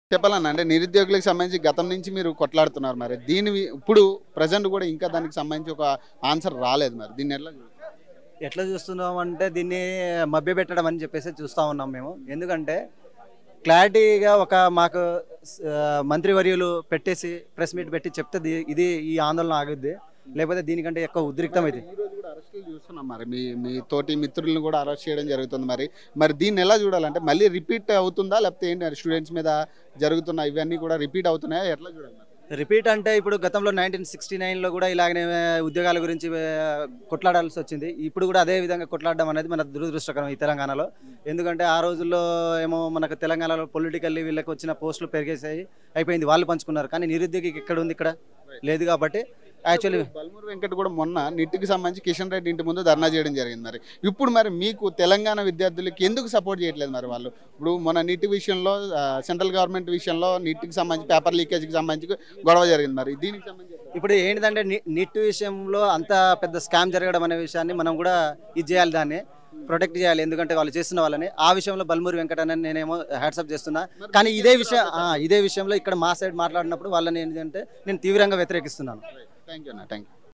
చెప్పాలన్నా అంటే నిరుద్యోగులకు సంబంధించి గతం నుంచి మీరు కొట్లాడుతున్నారు మరి దీని వి- ఇప్పుడు ప్రజెంట్ కూడా ఇంకా దానికి సంబంధించి ఒక ఆన్సర్ రాలేదు మరి దీన్ని ఎట్లా చూస్తారు? ఎట్లా చూస్తున్నాం అంటే దీన్ని మభ్యపెట్టడం అని చెప్పేసి చూస్తూ ఉన్నాం మేము ఎందుకంటే క్లారిటీగా ఒక మాకు ఆ, మంత్రివర్యులు పెట్టేసి ప్రెస్ మీట్ పెట్టి చెప్తే ది- ఇది ఈ ఆందోళన ఆగుద్ది లేకపోతే దీనికంటే ఎక్కువ ఉద్రిక్తమైంది ఈ రోజు కూడా అరెస్టులు చూస్తున్నాం మరి మీ మీ తోటి మిత్రులను కూడా అరెస్ట్ చేయడం జరుగుతుంది మరి మరి దీన్ని ఎలా చూడాలంటే మళ్ళీ రిపీట్ అవుతుందా లేకపోతే ఏంటి స్టూడెంట్స్ మీద జరుగుతున్న ఇవన్నీ కూడా రిపీట్ అవుతున్నాయా ఎట్లా చూడాలి మరి? రిపీట్ అంటే ఇప్పుడు గతంలో నైన్టీన్ సిక్స్టీ నైన్లో కూడా ఇలాగనే ఉద్యోగాల గురించి ఆ, కొట్లాడాల్సి వచ్చింది ఇప్పుడు కూడా అదే విధంగా కొట్లాడడం అనేది మన దురదృష్టకరం ఈ తెలంగాణలో ఎందుకంటే ఆ రోజుల్లో ఏమో మనకు తెలంగాణలో పొలిటికల్లీ వీళ్ళకి వచ్చిన పోస్టులు పెరిగేసాయి అయిపోయింది వాళ్ళు పంచుకున్నారు కానీ నిరుద్యోగికి ఎక్కడ ఉంది ఇక్కడ లేదు కాబట్టి యాక్చువల్లీ బల్మూరు వెంకట్ కూడా మొన్న నిట్టికి సంబంధించి కిషన్ రెడ్డి ఇంటి ముందు ధర్నా చేయడం జరిగింది మరి ఇప్పుడు మరి మీకు తెలంగాణ విద్యార్థులకి ఎందుకు సపోర్ట్ చేయట్లేదు మరి వాళ్ళు ఇప్పుడు మన నీటి విషయంలో ఆ, సెంట్రల్ గవర్నమెంట్ విషయంలో నీటికి సంబంధించి పేపర్ లీకేజ్కి సంబంధించి గొడవ జరిగింది మరి దీనికి సంబంధించి ఇప్పుడు ఏంటిదంటే ని- నిట్ విషయంలో అంత పెద్ద స్కామ్ జరగడం అనే విషయాన్ని మనం కూడా ఇది చేయాలి దాన్ని ప్రొటెక్ట్ చేయాలి ఎందుకంటే వాళ్ళు చేస్తున్న వాళ్ళని ఆ విషయంలో బల్మూరి వెంకటన్న నేనేమో హ్యాట్సప్ చేస్తున్నా కానీ ఇదే విషయం ఆ, ఇదే విషయంలో ఇక్కడ మా సైడ్ మాట్లాడినప్పుడు వాళ్ళని ఏంటంటే నేను తీవ్రంగా వ్యతిరేకిస్తున్నాను థ్యాంక్ యూ అన్న థ్యాంక్ యూ